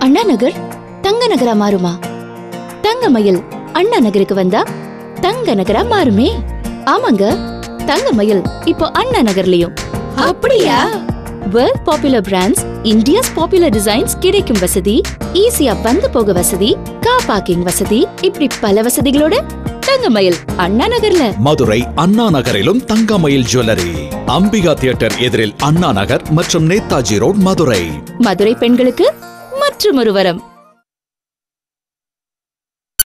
அண்ணா நகர் தங்க நகரா மாறுமா தங்க மயில் அண்ணா நகருக்கு வந்தா தங்க நகரா மாறுமே ஆமாங்க தங்க மயில் இப்போ அண்ணா நகர்லயும் அப்படியா world popular brands India's popular designs கிடைக்கும் வசதி ஈஸியா வந்து போக வசதி கார் பார்க்கிங் வசதி இப்படி பல வசதிகளோட தங்கமயில் அண்ணா நகர்ல மதுரை அண்ணா நகரிலும் தங்கமயில் ஜுவல்லரி அம்பிகா தியேட்டர் எதிரில் அண்ணா நகர் மற்றும் நேதாஜி ரோட் மதுரை மதுரை பெண்களுக்கு மற்றும் ஒரு வரம்